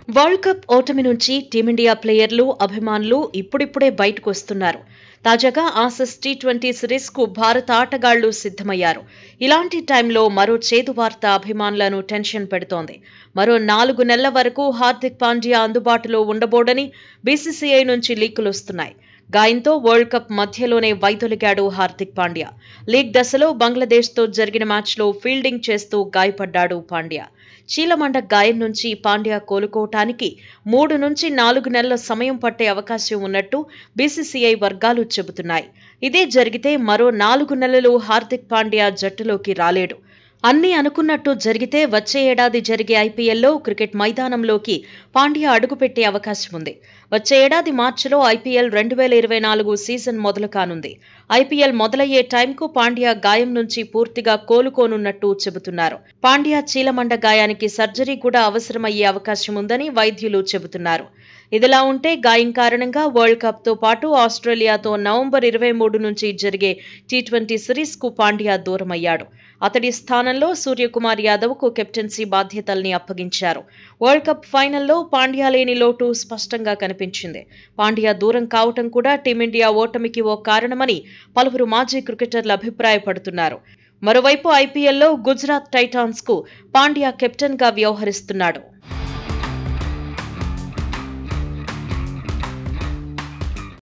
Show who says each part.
Speaker 1: world cup ఓటమి నుంచి team India ప్లేయర్లు అభిమానులు ఇప్పుడిప్పుడే బయటకు వస్తున్నారు తాజాగా ఆసెస్ టీ ట్వంటీ సిరీస్ కు భారత ఆటగాళ్లు సిద్ధమయ్యారు ఇలాంటి టైంలో మరో చేదు వార్త అభిమానులను టెన్షన్ పెడుతోంది మరో నాలుగు నెలల వరకు హార్దిక్ పాండ్యా అందుబాటులో ఉండబోడని బీసీసీఐ నుంచి లీకులు వస్తున్నాయి గాయంతో వరల్డ్ కప్ మధ్యలోనే వైదొలిగాడు హార్దిక్ పాండ్యా లీగ్ దశలో బంగ్లాదేశ్తో జరిగిన మ్యాచ్లో ఫీల్డింగ్ చేస్తూ గాయపడ్డాడు పాండ్యా చీలమండ గాయం నుంచి పాండ్యా కోలుకోవటానికి మూడు నుంచి నాలుగు నెలల సమయం పట్టే అవకాశం ఉన్నట్టు బీసీసీఐ వర్గాలు చెబుతున్నాయి ఇదే జరిగితే మరో నాలుగు నెలలు హార్దిక్ పాండ్యా జట్టులోకి రాలేడు అన్నీ అనుకున్నట్టు జరిగితే వచ్చే ఏడాది జరిగే ఐపీఎల్లో క్రికెట్ మైదానంలోకి పాండ్యా అడుగుపెట్టే అవకాశం ఉంది వచ్చే ఏడాది మార్చిలో ఐపీఎల్ రెండు వేల ఇరవై నాలుగు సీజన్ మొదలు కానుంది ఐపీఎల్ మొదలయ్యే టైంకు పాండ్యా గాయం నుంచి పూర్తిగా కోలుకోనున్నట్టు చెబుతున్నారు పాండ్యా చీలమండ గాయానికి సర్జరీ కూడా అవసరమయ్యే అవకాశం ఉందని వైద్యులు చెబుతున్నారు ఇదిలా ఉంటే గాయం కారణంగా వరల్డ్ కప్ తో పాటు ఆస్ట్రేలియాతో నవంబర్ ఇరవై మూడు నుంచి జరిగే టీ ట్వంటీ సిరీస్ కు పాండ్యా దూరమయ్యాడు అతడి స్థానంలో సూర్యకుమార్ యాదవ్ కు కెప్టెన్సీ బాధ్యతల్ని అప్పగించారు వరల్డ్ కప్ ఫైనల్లో పాండ్యా లేని లోటు స్పష్టంగా కనిపించింది పాండ్యా దూరం కావటం కూడా టీమిండియా ఓటమికి ఓ కారణమని పలువురు మాజీ క్రికెటర్లు అభిప్రాయపడుతున్నారు మరోవైపు ఐపీఎల్లో గుజరాత్ టైటాన్స్ కు పాండ్యా కెప్టెన్ గా వ్యవహరిస్తున్నాడు